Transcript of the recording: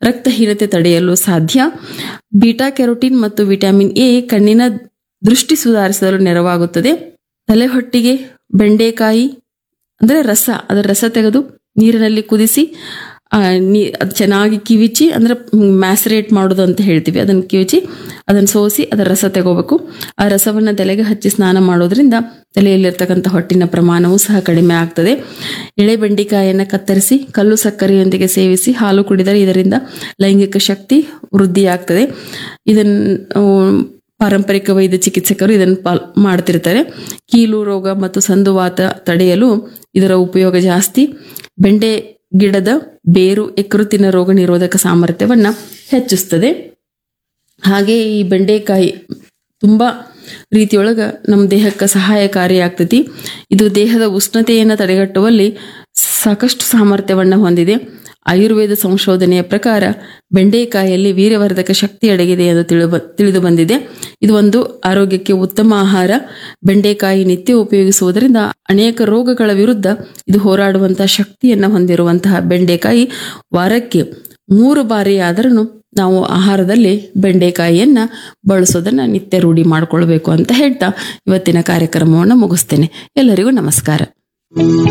ರಕ್ತಹೀನತೆ ತಡೆಯಲು ಸಾಧ್ಯ ಬೀಟಾ ಕ್ಯಾರೋಟಿನ್ ಮತ್ತು ವಿಟಮಿನ್ ಎ ಕಣ್ಣಿನ ದೃಷ್ಟಿ ಸುಧಾರಿಸಲು ನೆರವಾಗುತ್ತದೆ ತಲೆಹೊಟ್ಟಿಗೆ ಬೆಂಡೆಕಾಯಿ ಅಂದರೆ ರಸ ಅದರ ರಸ ತೆಗೆದು ನೀರಿನಲ್ಲಿ ಕುದಿಸಿ ಆ, ನೀ ಅದು ಚೆನ್ನಾಗಿ ಕಿವಿಚಿ ಅಂದ್ರೆ ಮ್ಯಾಸರೇಟ್ ಮಾಡೋದು ಅಂತ ಹೇಳ್ತೀವಿ ಅದನ್ನು ಕಿವಿಚಿ ಅದನ್ನು ಸೋಸಿ ಅದರ ರಸ ತಗೋಬೇಕು ಆ ರಸವನ್ನು ತಲೆಗೆ ಹಚ್ಚಿ ಸ್ನಾನ ಮಾಡೋದ್ರಿಂದ ತಲೆಯಲ್ಲಿರ್ತಕ್ಕಂಥ ಹೊಟ್ಟಿನ ಪ್ರಮಾಣವೂ ಸಹ ಕಡಿಮೆ ಆಗ್ತದೆ ಎಳೆ ಬೆಂಡೆಕಾಯಿಯನ್ನು ಕತ್ತರಿಸಿ ಕಲ್ಲು ಸಕ್ಕರೆಯೊಂದಿಗೆ ಸೇವಿಸಿ ಹಾಲು ಕುಡಿದರೆ ಇದರಿಂದ ಲೈಂಗಿಕ ಶಕ್ತಿ ವೃದ್ಧಿಯಾಗ್ತದೆ ಇದನ್ನು ಪಾರಂಪರಿಕ ವೈದ್ಯ ಚಿಕಿತ್ಸಕರು ಇದನ್ನು ಪಾಲ್ ಮಾಡ್ತಿರ್ತಾರೆ ಕೀಲು ರೋಗ ಮತ್ತು ಸಂದುವಾತ ತಡೆಯಲು ಇದರ ಉಪಯೋಗ ಜಾಸ್ತಿ ಬೆಂಡೆ ಗಿಡದ ಬೇರು ಯಕೃತ್ತಿನ ರೋಗ ನಿರೋಧಕ ಸಾಮರ್ಥ್ಯವನ್ನ ಹೆಚ್ಚಿಸ್ತದೆ ಹಾಗೆ ಈ ಬೆಂಡೆಕಾಯಿ ತುಂಬ ರೀತಿಯೊಳಗ ನಮ್ಮ ದೇಹಕ್ಕೆ ಸಹಾಯಕಾರಿ ಆಗ್ತತಿ ಇದು ದೇಹದ ಉಷ್ಣತೆಯನ್ನು ತಡೆಗಟ್ಟುವಲ್ಲಿ ಸಾಕಷ್ಟು ಸಾಮರ್ಥ್ಯವನ್ನು ಹೊಂದಿದೆ ಆಯುರ್ವೇದ ಸಂಶೋಧನೆಯ ಪ್ರಕಾರ ಬೆಂಡೆಕಾಯಿಯಲ್ಲಿ ವೀರ್ಯವರ್ಧಕ ಶಕ್ತಿ ಅಡಗಿದೆ ಎಂದು ತಿಳಿದು ತಿಳಿದು ಬಂದಿದೆ ಇದು ಒಂದು ಆರೋಗ್ಯಕ್ಕೆ ಉತ್ತಮ ಆಹಾರ ಬೆಂಡೆಕಾಯಿ ನಿತ್ಯ ಉಪಯೋಗಿಸುವುದರಿಂದ ಅನೇಕ ರೋಗಗಳ ವಿರುದ್ಧ ಇದು ಹೋರಾಡುವಂತಹ ಶಕ್ತಿಯನ್ನು ಹೊಂದಿರುವಂತಹ ಬೆಂಡೆಕಾಯಿ ವಾರಕ್ಕೆ ಮೂರು ಬಾರಿ ಆದರೂ ನಾವು ಆಹಾರದಲ್ಲಿ ಬೆಂಡೆಕಾಯಿಯನ್ನ ಬಳಸೋದನ್ನ ನಿತ್ಯ ರೂಢಿ ಮಾಡ್ಕೊಳ್ಬೇಕು ಅಂತ ಹೇಳ್ತಾ ಇವತ್ತಿನ ಕಾರ್ಯಕ್ರಮವನ್ನು ಮುಗಿಸ್ತೇನೆ ಎಲ್ಲರಿಗೂ ನಮಸ್ಕಾರ